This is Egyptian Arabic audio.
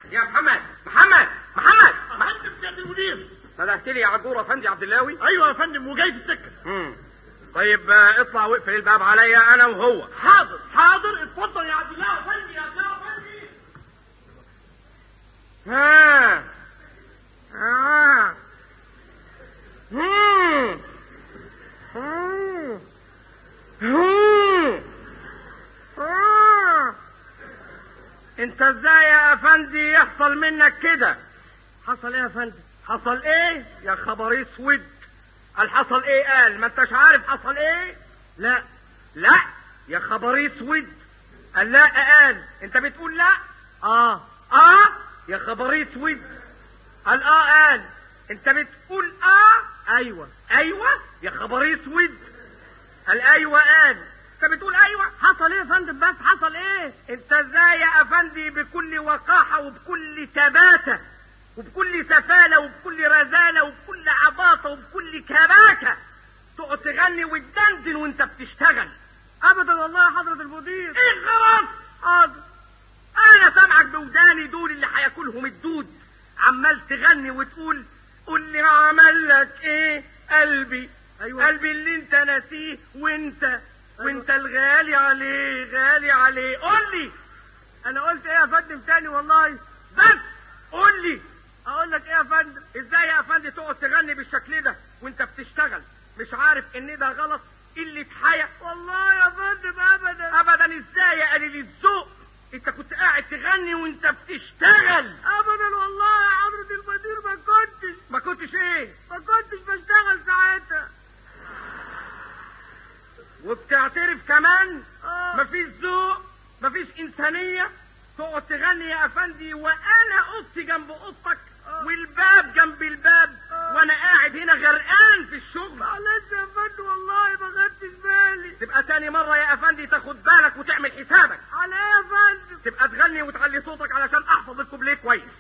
يا محمد محمد محمد فندم سياده المدير ندهت لي يا عجور افندي عبد اللاوي ايوه يا فندم وجاي في السكه مم. طيب آه، اطلع واقفل الباب عليا انا وهو حاضر حاضر اتفضل يا عبد الله يا فندم يا عبد الله يا فندم ها آه. مم. مم. مم. آه. انت ازاي يا افندي يحصل منك كده حصل ايه يا فندم حصل ايه يا خبر اسود قال حصل ايه قال ما انتش عارف حصل ايه لا لا يا خبر اسود قال لا قال انت بتقول لا اه اه يا خبر اسود قال اه قال انت بتقول اه ايوه ايوه يا خبر اسود قال ايوه قال انت بتقول ايوه حصل ايه يا فندم بس حصل ايه انت ازاي يا افندي بكل وقاحه وبكل ثباته وبكل سفاله وبكل رزاله وبكل عباطه وبكل كباكه تقعد تغني وتدندن وانت بتشتغل ابدا والله يا حضره المدير ايه خلاص حاضر انا سامعك بوداني دول اللي هياكلهم الدود عمال تغني وتقول قول لي عمل لك ايه قلبي أيوة. قلبي اللي انت ناسيه وانت أيوة. وانت الغالي عليه غالي عليه قول لي انا قلت ايه يا فندم تاني والله بس قول لي اقول لك ايه يا فندم ازاي يا فندم تقعد تغني بالشكل ده وانت بتشتغل مش عارف ان ده غلط قلة حياة والله يا فندم ابدا ابدا ازاي يا قليل الذوق انت كنت قاعد تغني وانت بتشتغل ابدا والله يا حضرة المدير ما كنتش ما كنتش ايه ما كنتش بشتغل ساعتها وبتعترف كمان آه. مفيش ذوق مفيش انسانية تقعد تغني يا افندي وانا اوضتي جنب اوضتك آه. والباب جنب الباب آه. وانا قاعد هنا غرقان في الشغل معلش يا فندم والله ما خدتش بالي تبقى تاني مرة يا افندي تاخد بالك وتعمل حسابك على ايه يا فندم تبقى تغني وتعلي صوتك علشان احفظ الكوبليه كويس